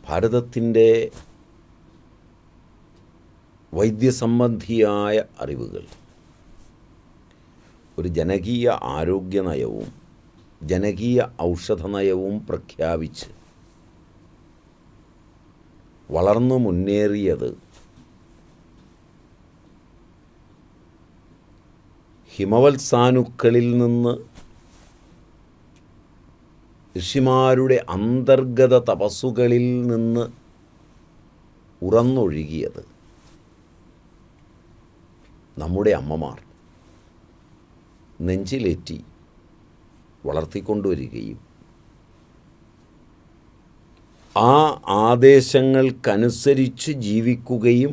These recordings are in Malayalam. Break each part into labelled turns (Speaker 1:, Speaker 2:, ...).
Speaker 1: ഭാരതത്തിൻ്റെ വൈദ്യസംബന്ധിയായ അറിവുകൾ ഒരു ജനകീയ ആരോഗ്യ നയവും ജനകീയ ഔഷധ നയവും പ്രഖ്യാപിച്ച് വളർന്നു മുന്നേറിയത് ഹിമവത്സാനുക്കളിൽ നിന്ന് ഋഷിമാരുടെ അന്തർഗത തപസ്സുകളിൽ നിന്ന് ഉറന്നൊഴുകിയത് നമ്മുടെ അമ്മമാർ നെഞ്ചിലേറ്റി വളർത്തിക്കൊണ്ടുവരികയും ആ ആദേശങ്ങൾക്കനുസരിച്ച് ജീവിക്കുകയും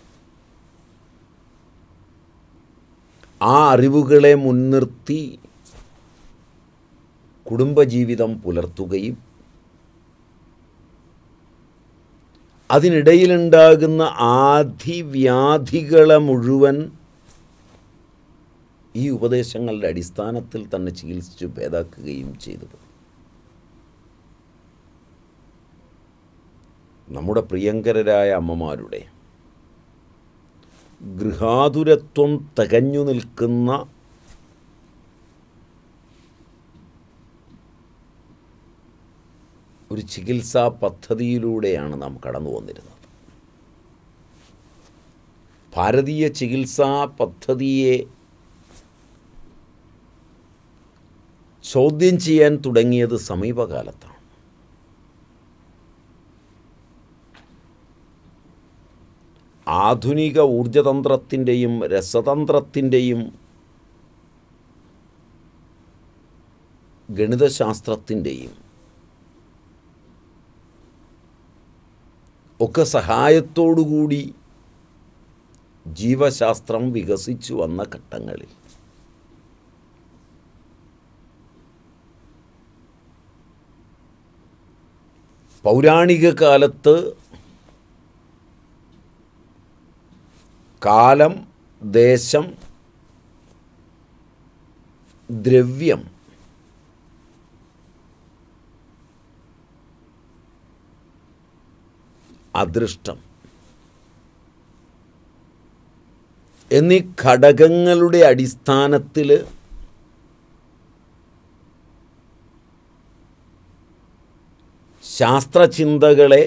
Speaker 1: ആ അറിവുകളെ മുൻനിർത്തി കുടുംബജീവിതം പുലർത്തുകയും അതിനിടയിലുണ്ടാകുന്ന ആധിവ്യാധികളെ മുഴുവൻ ഈ ഉപദേശങ്ങളുടെ അടിസ്ഥാനത്തിൽ തന്നെ ചികിത്സിച്ച് ഭേദാക്കുകയും ചെയ്തത് നമ്മുടെ പ്രിയങ്കരരായ അമ്മമാരുടെ ഗൃഹാതുരത്വം തികഞ്ഞു നിൽക്കുന്ന ഒരു ചികിത്സാ പദ്ധതിയിലൂടെയാണ് നാം കടന്നു വന്നിരുന്നത് ഭാരതീയ ചികിത്സാ പദ്ധതിയെ ചോദ്യം ചെയ്യാൻ തുടങ്ങിയത് സമീപകാലത്താണ് ആധുനിക ഊർജതന്ത്രത്തിൻ്റെയും രസതന്ത്രത്തിൻ്റെയും ഗണിതശാസ്ത്രത്തിൻ്റെയും ഒക്കെ സഹായത്തോടുകൂടി ജീവശാസ്ത്രം വികസിച്ചു വന്ന ഘട്ടങ്ങളിൽ പൗരാണിക കാലത്ത് കാലം ദേശം ദ്രവ്യം അദൃഷ്ടം എന്നീ ഘടകങ്ങളുടെ അടിസ്ഥാനത്തിൽ ശാസ്ത്രചിന്തകളെ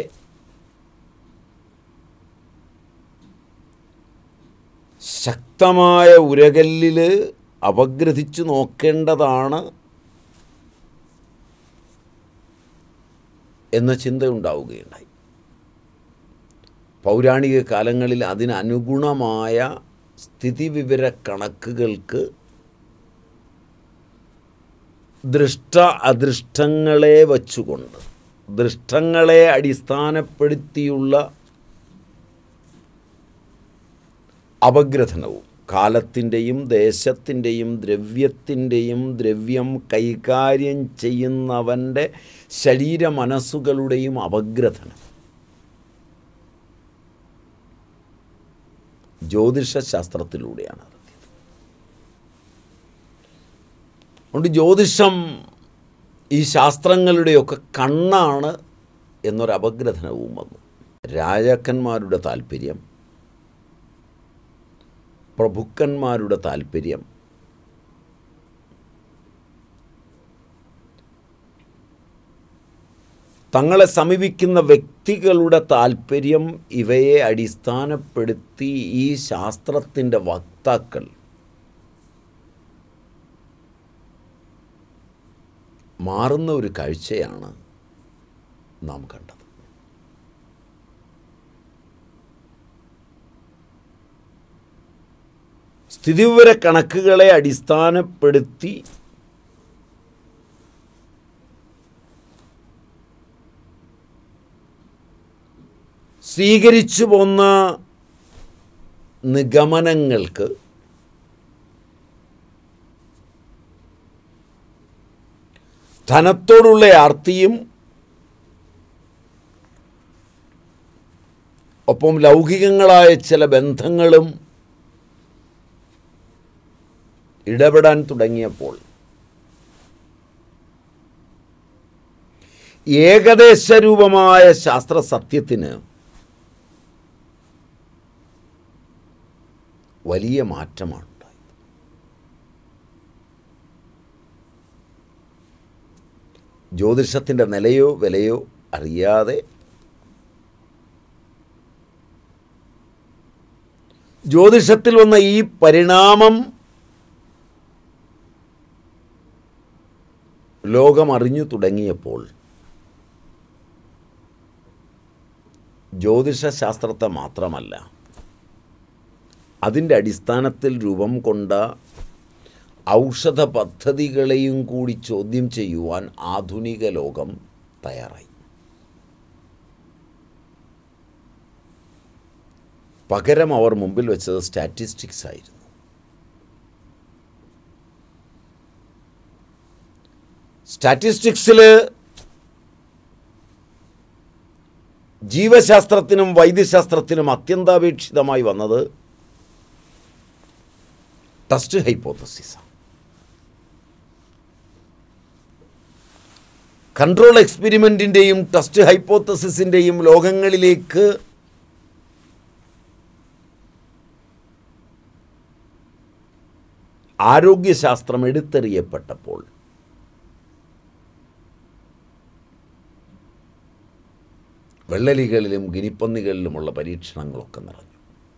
Speaker 1: ശക്തമായ ഉരകല്ലിൽ അപഗ്രഥിച്ചു നോക്കേണ്ടതാണ് എന്ന ചിന്തയുണ്ടാവുകയുണ്ടായി പൗരാണിക കാലങ്ങളിൽ അതിനനുഗുണമായ സ്ഥിതിവിവര കണക്കുകൾക്ക് ദൃഷ്ട അദൃഷ്ടങ്ങളെ വച്ചുകൊണ്ട് ദൃഷ്ടങ്ങളെ അടിസ്ഥാനപ്പെടുത്തിയുള്ള അപഗ്രഥനവും കാലത്തിൻ്റെയും ദേശത്തിൻ്റെയും ദ്രവ്യത്തിൻ്റെയും ദ്രവ്യം കൈകാര്യം ചെയ്യുന്നവൻ്റെ ശരീര മനസ്സുകളുടെയും അപഗ്രഥനം ജ്യോതിഷശാസ്ത്രത്തിലൂടെയാണ് നടത്തിയത് അതുകൊണ്ട് ജ്യോതിഷം ഈ ശാസ്ത്രങ്ങളുടെയൊക്കെ കണ്ണാണ് എന്നൊരു അപഗ്രഥനവും വന്നു രാജാക്കന്മാരുടെ താല്പര്യം പ്രഭുക്കന്മാരുടെ താല്പര്യം തങ്ങളെ സമീപിക്കുന്ന വ്യക്തികളുടെ താല്പര്യം ഇവയെ അടിസ്ഥാനപ്പെടുത്തി ഈ ശാസ്ത്രത്തിൻ്റെ വക്താക്കൾ മാറുന്ന ഒരു കാഴ്ചയാണ് നാം കണ്ടത് സ്ഥിതിവിവര കണക്കുകളെ അടിസ്ഥാനപ്പെടുത്തി സ്വീകരിച്ചു പോന്ന നിഗമനങ്ങൾക്ക് ധനത്തോടുള്ള ആർത്തിയും ഒപ്പം ലൗകികങ്ങളായ ചില ബന്ധങ്ങളും ഇടപെടാൻ തുടങ്ങിയപ്പോൾ ഏകദേശരൂപമായ ശാസ്ത്ര സത്യത്തിന് വലിയ മാറ്റമാണ് ഉണ്ടായത് ജ്യോതിഷത്തിൻ്റെ നിലയോ വിലയോ അറിയാതെ ജ്യോതിഷത്തിൽ വന്ന ഈ പരിണാമം ലോകം അറിഞ്ഞു തുടങ്ങിയപ്പോൾ ജ്യോതിഷശാസ്ത്രത്തെ മാത്രമല്ല അതിൻ്റെ അടിസ്ഥാനത്തിൽ രൂപം കൊണ്ട ഔഷധ പദ്ധതികളെയും കൂടി ചോദ്യം ചെയ്യുവാൻ ആധുനിക ലോകം തയ്യാറായി പകരം അവർ മുമ്പിൽ വെച്ചത് സ്റ്റാറ്റിസ്റ്റിക്സ് ആയിരുന്നു സ്റ്റാറ്റിസ്റ്റിക്സിൽ ജീവശാസ്ത്രത്തിനും വൈദ്യശാസ്ത്രത്തിനും അത്യന്താപേക്ഷിതമായി വന്നത് ടെസ്റ്റ് ഹൈപ്പോത്തസിസ് കൺട്രോൾ എക്സ്പെരിമെൻറ്റിൻ്റെയും ടെസ്റ്റ് ഹൈപ്പോത്തസിസിൻ്റെയും ലോകങ്ങളിലേക്ക് ആരോഗ്യശാസ്ത്രം എടുത്തെറിയപ്പെട്ടപ്പോൾ വെള്ളലികളിലും ഗിനിപ്പന്നികളിലുമുള്ള പരീക്ഷണങ്ങളൊക്കെ നിറഞ്ഞു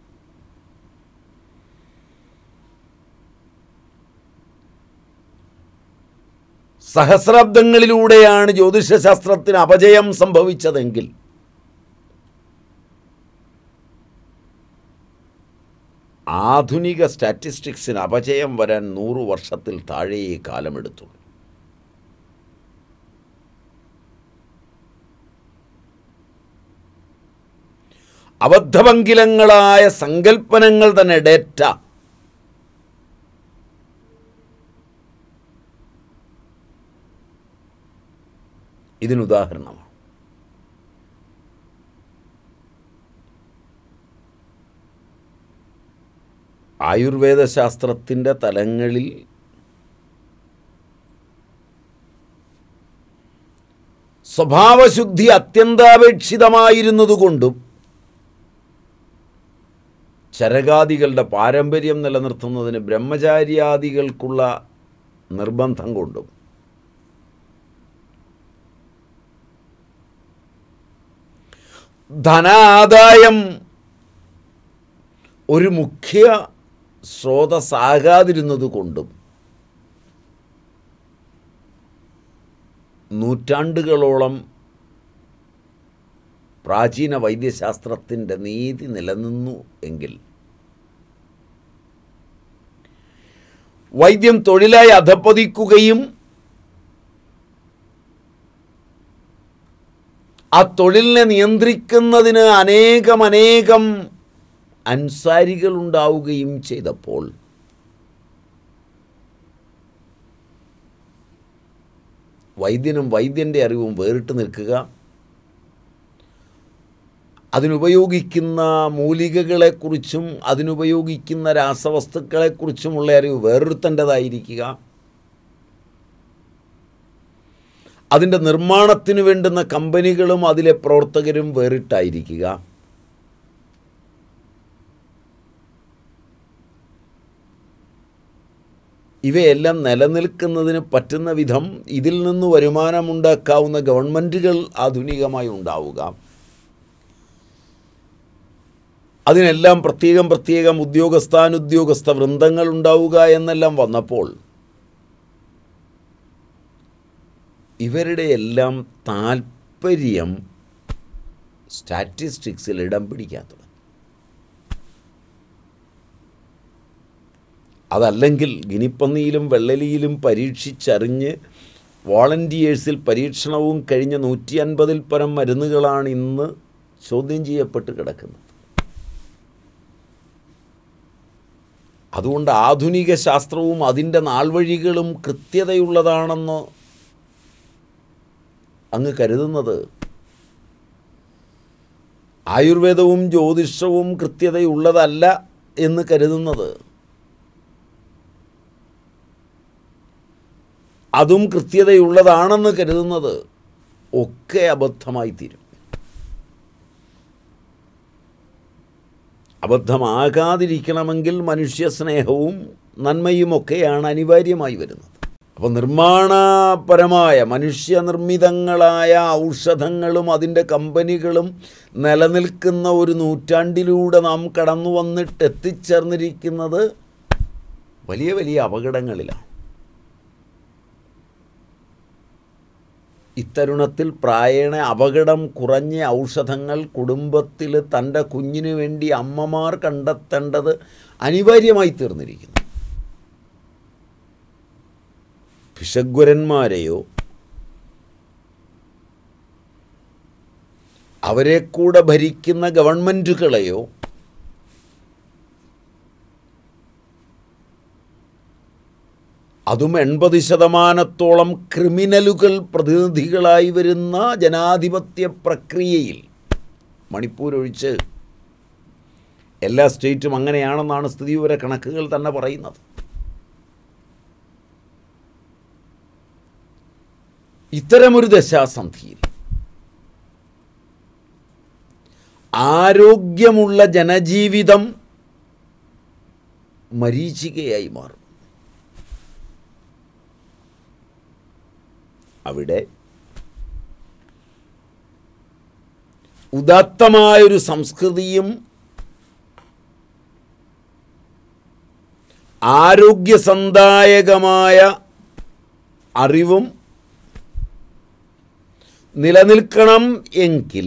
Speaker 1: സഹസ്രാബ്ദങ്ങളിലൂടെയാണ് ജ്യോതിഷശാസ്ത്രത്തിന് അപജയം സംഭവിച്ചതെങ്കിൽ ആധുനിക സ്റ്റാറ്റിസ്റ്റിക്സിന് അപജയം വരാൻ നൂറു വർഷത്തിൽ താഴെയേ കാലമെടുത്തുള്ളൂ അബദ്ധഭംഗിലങ്ങളായ സങ്കല്പനങ്ങൾ തന്നെ ഡേറ്റ ഇതിനുദാഹരണമാണ് ആയുർവേദ ശാസ്ത്രത്തിൻ്റെ തലങ്ങളിൽ സ്വഭാവശുദ്ധി അത്യന്താപേക്ഷിതമായിരുന്നതുകൊണ്ടും ചരകാദികളുടെ പാരമ്പര്യം നിലനിർത്തുന്നതിന് ബ്രഹ്മചാര്യാദികൾക്കുള്ള നിർബന്ധം കൊണ്ടും ധനാദായം ഒരു മുഖ്യ സ്രോതസ്സാകാതിരുന്നത് കൊണ്ടും നൂറ്റാണ്ടുകളോളം പ്രാചീന വൈദ്യശാസ്ത്രത്തിൻ്റെ നീതി നിലനിന്നു എങ്കിൽ വൈദ്യം തൊഴിലായി അധപ്പതിക്കുകയും ആ തൊഴിലിനെ നിയന്ത്രിക്കുന്നതിന് അനേകം അനേകം അൻസാരികൾ ഉണ്ടാവുകയും ചെയ്തപ്പോൾ വൈദ്യനും വൈദ്യൻ്റെ അറിവും വേറിട്ട് നിൽക്കുക അതിനുപയോഗിക്കുന്ന മൂലികകളെക്കുറിച്ചും അതിനുപയോഗിക്കുന്ന രാസവസ്തുക്കളെക്കുറിച്ചുമുള്ള അറിവ് വേറൊരുത്തൻ്റെതായിരിക്കുക അതിൻ്റെ നിർമ്മാണത്തിന് വേണ്ടുന്ന കമ്പനികളും അതിലെ പ്രവർത്തകരും വേറിട്ടായിരിക്കുക ഇവയെല്ലാം നിലനിൽക്കുന്നതിന് പറ്റുന്ന വിധം ഇതിൽ നിന്ന് വരുമാനമുണ്ടാക്കാവുന്ന ഗവൺമെൻറ്റുകൾ ആധുനികമായി ഉണ്ടാവുക അതിനെല്ലാം പ്രത്യേകം പ്രത്യേകം ഉദ്യോഗസ്ഥാനുദ്യോഗസ്ഥ വൃന്ദങ്ങൾ ഉണ്ടാവുക എന്നെല്ലാം വന്നപ്പോൾ ഇവരുടെ എല്ലാം താല്പര്യം സ്റ്റാറ്റിസ്റ്റിക്സിൽ ഇടം പിടിക്കാത്തത് അതല്ലെങ്കിൽ ഗിനിപ്പന്നിയിലും വെള്ളലിയിലും പരീക്ഷിച്ചറിഞ്ഞ് വോളണ്ടിയേഴ്സിൽ പരീക്ഷണവും കഴിഞ്ഞ നൂറ്റി അൻപതിൽ പരം മരുന്നുകളാണ് ഇന്ന് ചോദ്യം ചെയ്യപ്പെട്ട് കിടക്കുന്നത് അതുകൊണ്ട് ആധുനിക ശാസ്ത്രവും അതിൻ്റെ നാൾവഴികളും കൃത്യതയുള്ളതാണെന്ന് അങ്ങ് കരുതുന്നത് ആയുർവേദവും ജ്യോതിഷവും കൃത്യതയുള്ളതല്ല എന്ന് കരുതുന്നത് അതും കൃത്യതയുള്ളതാണെന്ന് കരുതുന്നത് ഒക്കെ അബദ്ധമായി തീരും അബദ്ധമാകാതിരിക്കണമെങ്കിൽ മനുഷ്യ സ്നേഹവും നന്മയുമൊക്കെയാണ് അനിവാര്യമായി വരുന്നത് അപ്പോൾ നിർമ്മാണപരമായ മനുഷ്യനിർമ്മിതങ്ങളായ ഔഷധങ്ങളും അതിൻ്റെ കമ്പനികളും നിലനിൽക്കുന്ന ഒരു നൂറ്റാണ്ടിലൂടെ നാം കടന്നു വന്നിട്ട് എത്തിച്ചേർന്നിരിക്കുന്നത് വലിയ വലിയ അപകടങ്ങളിലാണ് ഇത്തരുണത്തിൽ പ്രായേണ അപകടം കുറഞ്ഞ ഔഷധങ്ങൾ കുടുംബത്തിൽ തൻ്റെ കുഞ്ഞിനു വേണ്ടി അമ്മമാർ കണ്ടെത്തേണ്ടത് അനിവാര്യമായി തീർന്നിരിക്കുന്നു ഭിഷഗ്വരന്മാരെയോ അവരെ കൂടെ ഭരിക്കുന്ന ഗവൺമെൻറ്റുകളെയോ അതും എൺപത് ശതമാനത്തോളം ക്രിമിനലുകൾ പ്രതിനിധികളായി വരുന്ന ജനാധിപത്യ പ്രക്രിയയിൽ മണിപ്പൂർ ഒഴിച്ച് എല്ലാ സ്റ്റേറ്റും അങ്ങനെയാണെന്നാണ് സ്ഥിതിവിവര കണക്കുകൾ തന്നെ പറയുന്നത് ഇത്തരമൊരു ദശാസന്ധിയിൽ ആരോഗ്യമുള്ള ജനജീവിതം മരീചികയായി മാറും അവിടെ ഉദാത്തമായൊരു സംസ്കൃതിയും ആരോഗ്യസന്ദായകമായ അറിവും നിലനിൽക്കണം എങ്കിൽ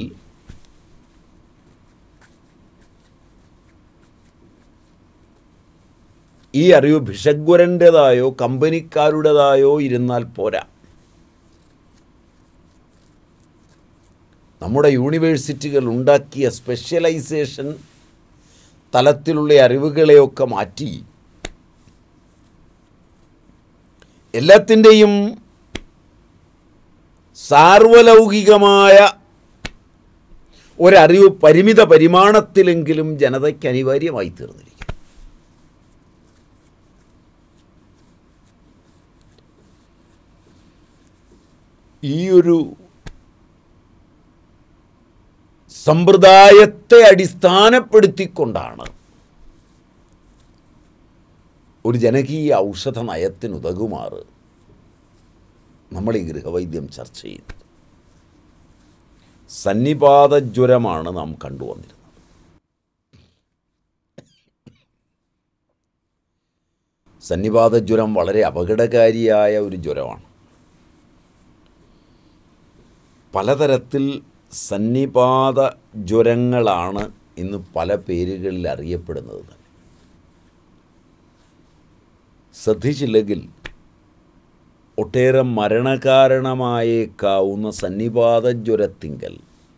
Speaker 1: ഈ അറിവ് ഭിഷഗ്വരൻ്റെതായോ കമ്പനിക്കാരുടേതായോ ഇരുന്നാൽ പോരാ നമ്മുടെ യൂണിവേഴ്സിറ്റികൾ ഉണ്ടാക്കിയ സ്പെഷ്യലൈസേഷൻ തലത്തിലുള്ള അറിവുകളെയൊക്കെ മാറ്റി എല്ലാത്തിൻ്റെയും സാർവലൗകികമായ ഒരറിവ് പരിമിത പരിമാണത്തിലെങ്കിലും ജനതയ്ക്ക് അനിവാര്യമായി തീർന്നിരിക്കും ഈ ഒരു സമ്പ്രദായത്തെ അടിസ്ഥാനപ്പെടുത്തിക്കൊണ്ടാണ് ഒരു ജനകീയ ഔഷധ നയത്തിനുതകുമാറ് നമ്മൾ ഈ ഗൃഹവൈദ്യം ചർച്ച ചെയ്യുന്നത് സന്നിപാത ജ്വരമാണ് നാം കണ്ടുവന്നിരുന്നത് സന്നിപാത ജ്വരം വളരെ അപകടകാരിയായ ഒരു ജ്വരമാണ് പലതരത്തിൽ സന്നിപാത ജ്വരങ്ങളാണ് ഇന്ന് പല പേരുകളിൽ അറിയപ്പെടുന്നത് തന്നെ ശ്രദ്ധിച്ചില്ലെങ്കിൽ ഒട്ടേറെ മരണകാരണമായേക്കാവുന്ന സന്നിപാത ജ്വരത്തിങ്കൽ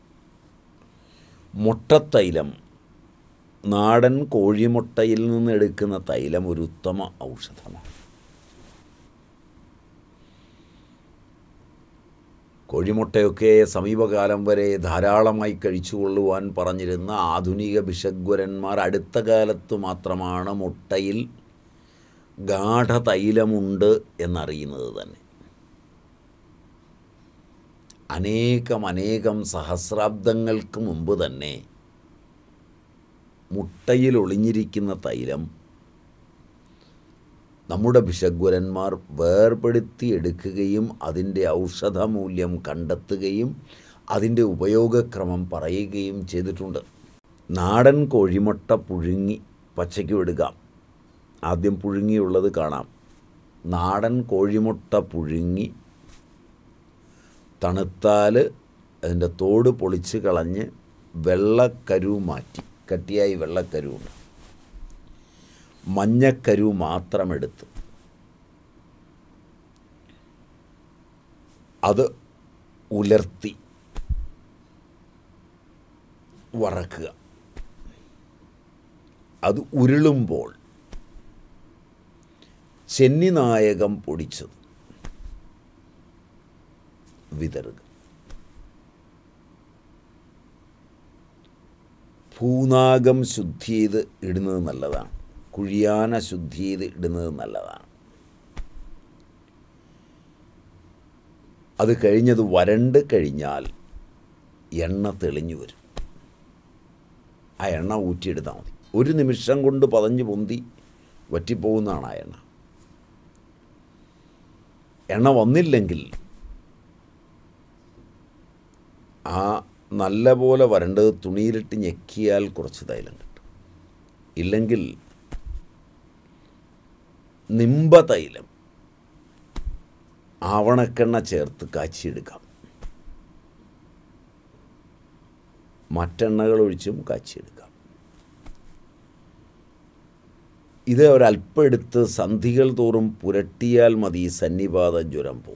Speaker 1: മുട്ടത്തൈലം നാടൻ കോഴിമുട്ടയിൽ നിന്ന് എടുക്കുന്ന തൈലം ഒരു ഉത്തമ ഔഷധമാണ് കോഴിമുട്ടയൊക്കെ സമീപകാലം വരെ ധാരാളമായി കഴിച്ചുകൊള്ളുവാൻ പറഞ്ഞിരുന്ന ആധുനിക ഭിഷഗ്വരന്മാർ അടുത്ത കാലത്ത് മാത്രമാണ് മുട്ടയിൽ ഗാഠതൈലമുണ്ട് എന്നറിയുന്നത് തന്നെ അനേകം അനേകം സഹസ്രാബ്ദങ്ങൾക്ക് മുമ്പ് തന്നെ മുട്ടയിൽ ഒളിഞ്ഞിരിക്കുന്ന തൈലം നമ്മുടെ ഭിഷഗ്വരന്മാർ വേർപെടുത്തി എടുക്കുകയും അതിൻ്റെ ഔഷധമൂല്യം കണ്ടെത്തുകയും അതിൻ്റെ ഉപയോഗക്രമം പറയുകയും ചെയ്തിട്ടുണ്ട് നാടൻ കോഴിമുട്ട പുഴുങ്ങി പച്ചയ്ക്ക് എടുക്കാം ആദ്യം പുഴുങ്ങിയുള്ളത് കാണാം നാടൻ കോഴിമുട്ട പുഴുങ്ങി തണുത്താൽ അതിൻ്റെ തോട് പൊളിച്ച് കളഞ്ഞ് വെള്ളക്കരു മാറ്റി കട്ടിയായി വെള്ളക്കരുണ്ട് മഞ്ഞക്കരു മാത്രം എടുത്ത് അത് ഉലർത്തി വറക്കുക അത് ഉരുളുമ്പോൾ ചെന്നിനായകം പൊടിച്ചത് വിതറുക ഭൂനാഗം ശുദ്ധി ചെയ്ത് ഇടുന്നത് നല്ലതാണ് കുഴിയാന ശുദ്ധി ചെയ്ത് ഇടുന്നത് നല്ലതാണ് അത് കഴിഞ്ഞത് വരണ്ട് കഴിഞ്ഞാൽ എണ്ണ തെളിഞ്ഞു വരും ആ എണ്ണ ഊറ്റിയെടുത്താൽ മതി ഒരു നിമിഷം കൊണ്ട് പതഞ്ഞ് പൊന്തി വറ്റിപ്പോകുന്നതാണ് ആ എണ്ണ എണ്ണ വന്നില്ലെങ്കിൽ ആ നല്ല പോലെ വരണ്ടത് തുണിയിലിട്ട് ഞെക്കിയാൽ കുറച്ച് തൈലം കിട്ടും ഇല്ലെങ്കിൽ നിമ്പ തൈലം ആവണക്കെണ്ണ ചേർത്ത് കാച്ചിയെടുക്കാം മറ്റെണ്ണകൾ ഒഴിച്ചും കാച്ചിയെടുക്കാം ഇത് ഒരല്പം എടുത്ത് സന്ധികൾ തോറും പുരട്ടിയാൽ മതി സന്നിപാത ജ്വരം പോവും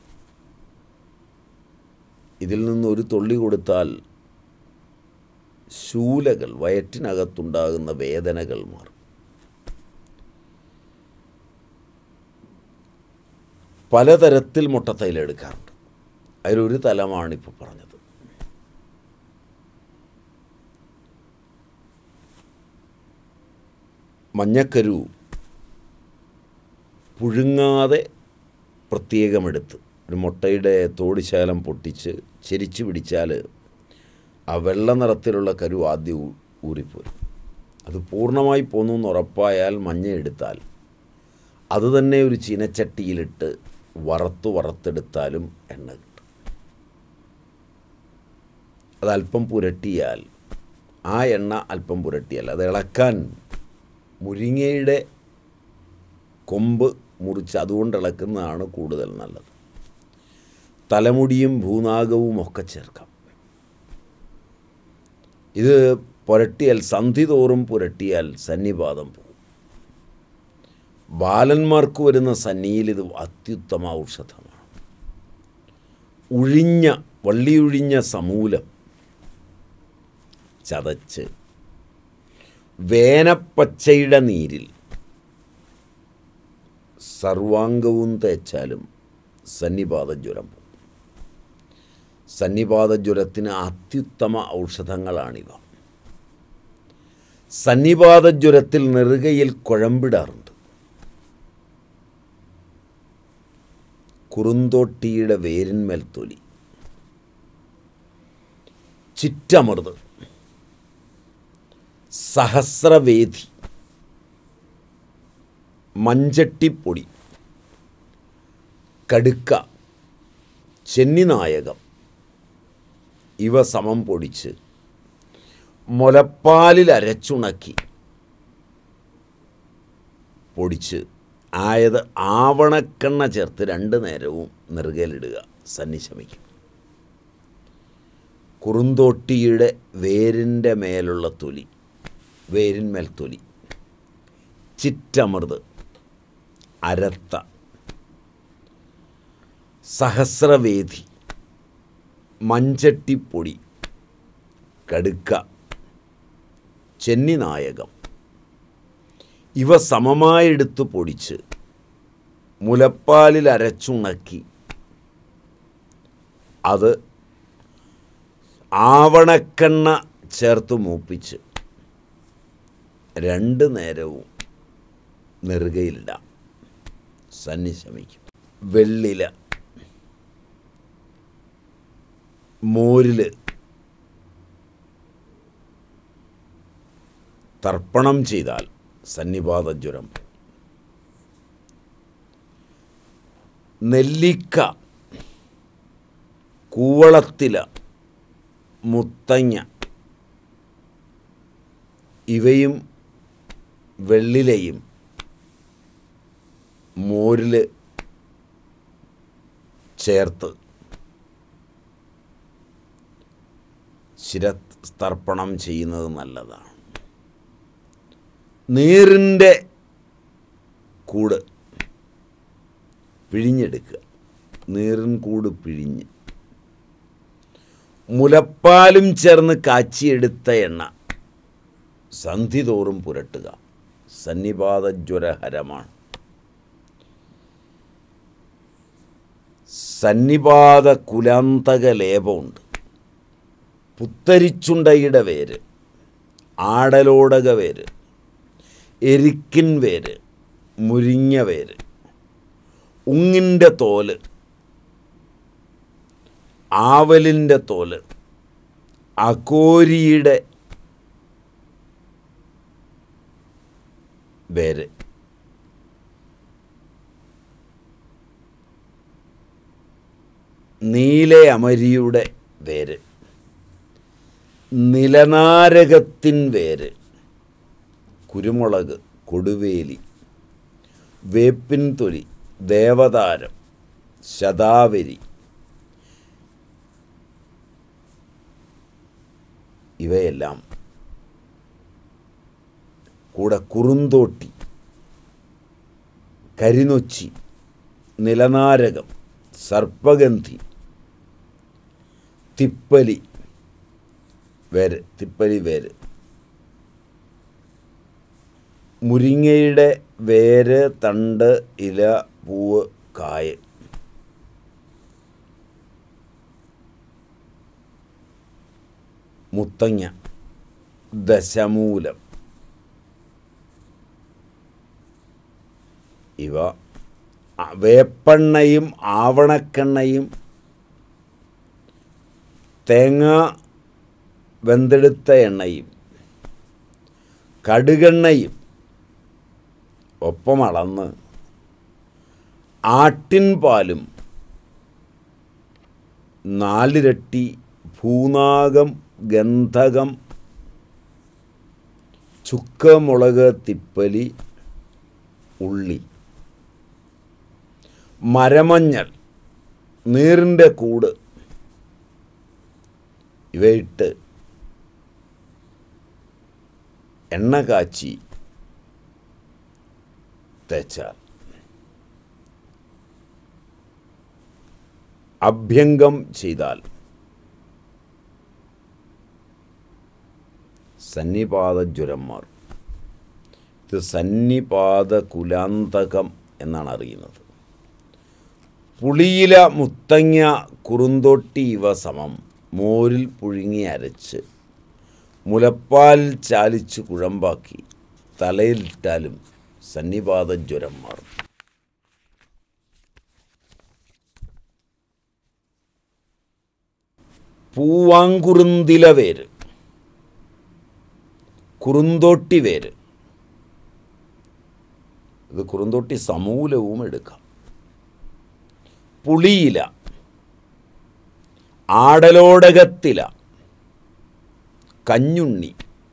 Speaker 1: ഇതിൽ നിന്ന് ഒരു തൊള്ളി കൊടുത്താൽ ശൂലകൾ വയറ്റിനകത്തുണ്ടാകുന്ന വേദനകൾ മാറും പലതരത്തിൽ മുട്ടത്തൈലം എടുക്കാറുണ്ട് അതിലൊരു തലമാണിപ്പോൾ പറഞ്ഞത് മഞ്ഞക്കരു പുഴുങ്ങാതെ പ്രത്യേകമെടുത്ത് ഒരു മുട്ടയുടെ തോടിശാലം പൊട്ടിച്ച് ചെരിച്ചു പിടിച്ചാൽ ആ വെള്ള നിറത്തിലുള്ള കരു ആദ്യം ഊ- ഊറിപ്പോരും അത് പൂർണ്ണമായി പോന്നു എന്ന് ഉറപ്പായാൽ മഞ്ഞ എടുത്താൽ അത് തന്നെ ഒരു ചീനച്ചട്ടിയിലിട്ട് വറുത്ത് വറുത്തെടുത്താലും എണ്ണ കിട്ടും അതല്പം പുരട്ടിയാൽ ആ എണ്ണ അല്പം പുരട്ടിയാൽ അത് ഇളക്കാൻ മുരിങ്ങയുടെ കൊമ്പ് മുറിച്ച് അതുകൊണ്ട് ഇളക്കുന്നതാണ് കൂടുതൽ നല്ലത് തലമുടിയും ഭൂനാഗവും ഒക്കെ ചേർക്കാം ഇത് പുരട്ടിയാൽ സന്ധി തോറും പുരട്ടിയാൽ സന്നിപാതം പോകും ബാലന്മാർക്ക് വരുന്ന സന്നിയിൽ ഇത് അത്യുത്തമ ഔഷധമാണ് ഉഴിഞ്ഞ വള്ളിയുഴിഞ്ഞ സമൂലം ചതച്ച് വേനപ്പച്ചയുടെ നീരിൽ സർവാംഗവും തേച്ചാലും സന്നിപാത ജ്വരം പോകും സന്നിപാത ജ്വരത്തിന് അത്യുത്തമ ഔഷധങ്ങളാണിവ സന്നിപാത ജ്വരത്തിൽ നെറുകയിൽ കുഴമ്പിടാറുണ്ട് കുറുന്തോട്ടിയുടെ വേരിന്മേൽ തൊലി ചിറ്റമൃത് സഹസ്രവേദി മഞ്ചട്ടിപ്പൊടി കടുക്ക ചെന്നിനായകം ഇവ സമം പൊടിച്ച് മുലപ്പാലിൽ അരച്ചുണക്കി പൊടിച്ച് ആയത് ആവണക്കെണ്ണ ചേർത്ത് രണ്ട് നേരവും നെറുകയിലിടുക സന്നിശമിക്കും കുറുന്തോട്ടിയുടെ വേരിൻ്റെ മേലുള്ള തൊലി വേരിന്മേൽ തൊലി ചിറ്റമൃത് അരത്ത സഹസ്രവേദി മഞ്ചട്ടിപ്പൊടി കടുക്ക ചെന്നിനായകം ഇവ സമമായെടുത്ത് പൊടിച്ച് മുലപ്പാലിൽ അരച്ചുണക്കി അത് ആവണക്കെണ്ണ ചേർത്ത് മൂപ്പിച്ച് രണ്ട് നേരവും നെറുകയിലിടാം സന്നിശമിക്കും വെള്ളില മോരിൽ തർപ്പണം ചെയ്താൽ സന്നിപാത ജ്വരം പോകും. നെല്ലിക്ക കൂവളത്തില മുത്തങ്ങ ഇവയും വെള്ളിലയും മോരിൽ ചേർത്ത് ശിരസ്തർപ്പണം ചെയ്യുന്നത് നല്ലതാണ് നീറിൻ്റെ കൂട് പിഴിഞ്ഞെടുക്കുക നീറിൻ കൂട് പിഴിഞ്ഞ് മുലപ്പാലും ചേർന്ന് കാച്ചിയെടുത്ത എണ്ണ സന്ധി തോറും പുരട്ടുക സന്നിപാതജ്വരഹരമാണ് സന്നിപാത കുലാന്തക ലേപമുണ്ട് പുത്തരിച്ചുണ്ടയുടെ വേര് ആടലോടക വേര് എരിക്കിൻ വേര് മുരിങ്ങ വേര് ഉങ്ങിൻ്റെ തോല് ആവലിൻ്റെ തോല് അകോരിയുടെ വേര് നീല അമരിയുടെ വേര് നിലനാരകത്തിൻ വേര് കുരുമുളക് കൊടുവേലി വേപ്പിൻ തൊലി ദേവതാരം ശതാവരി ഇവയെല്ലാം കൂടെ കുറുന്തോട്ടി കരിനൊച്ചി നിലനാരകം സർപ്പഗന്ധി തിപ്പലി വേര് തിപ്പലി വേര് മുരിങ്ങയുടെ വേര് തണ്ട് ഇല പൂവ് കായ് മുത്തങ്ങ ദശമൂലം ഇവ അ- വേപ്പെണ്ണയും ആവണക്കെണ്ണയും തേങ്ങ വെന്തെടുത്ത എണ്ണയും കടുകെണ്ണയും ഒപ്പം അളന്ന് ആട്ടിൻ പാലും നാലിരട്ടി ഭൂനാഗം ഗന്ധകം ചുക്കമുളക് തിപ്പലി ഉള്ളി മരമഞ്ഞൾ നീറിൻ്റെ കൂട് ഇവയിട്ട് എണ്ണ കാച്ചി തേച്ചാൽ അഭ്യംഗം ചെയ്താൽ സന്നിപാത ജ്വരം മാറും ഇത് സന്നിപാത കുലാന്തകം എന്നാണ് അറിയുന്നത് പുളിയില മുത്തങ്ങ കുറുന്തോട്ടി ഇവ സമം മോരിൽ പുഴുങ്ങി അരച്ച് മുലപ്പാൽ ചാലിച്ച് കുഴമ്പാക്കി തലയിലിട്ടാലും സന്നിപാത ജ്വരം മാറും പൂവാങ്കുറുന്തില വേര് കുറുന്തോട്ടി വേര് ഇത് കുറുന്തോട്ടി സമൂലവും എടുക്കാം പുളിയില ആടലോടകത്തില കഞ്ഞുണ്ണി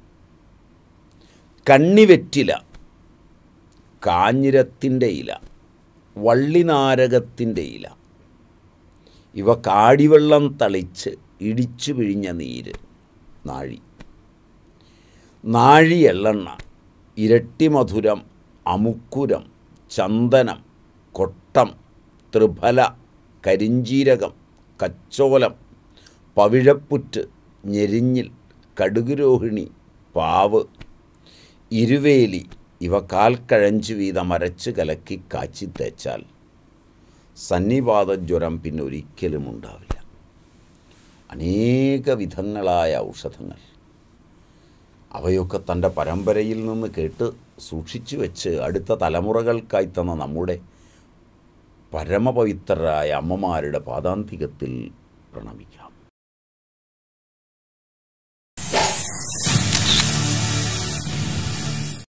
Speaker 1: കണ്ണിവെറ്റില കാഞ്ഞിരത്തിൻ്റെ ഇല വള്ളിനാരകത്തിൻ്റെ ഇല ഇവ കാടിവെള്ളം തളിച്ച് ഇടിച്ചു പിഴിഞ്ഞ നീര് നാഴി നാഴി എള്ളെണ്ണ ഇരട്ടി മധുരം അമുക്കുരം ചന്ദനം കൊട്ടം ത്രിഫല കരിഞ്ചീരകം കച്ചോലം പവിഴപ്പുറ്റ് ഞെരിഞ്ഞിൽ കടുകുരോഹിണി പാവ് ഇരുവേലി ഇവ കാൽക്കഴഞ്ച് വീതം അരച്ച് കലക്കി കാച്ചി തേച്ചാൽ സന്നിപാത ജ്വരം പിന്നെ ഒരിക്കലും ഉണ്ടാവില്ല അനേക വിധങ്ങളായ ഔഷധങ്ങൾ അവയൊക്കെ തൻ്റെ പരമ്പരയിൽ നിന്ന് കേട്ട് സൂക്ഷിച്ചു വെച്ച് അടുത്ത തലമുറകൾക്കായി തന്ന നമ്മുടെ പരമപവിത്രരായ അമ്മമാരുടെ പാദാന്തികത്തിൽ പ്രണമിക്കാം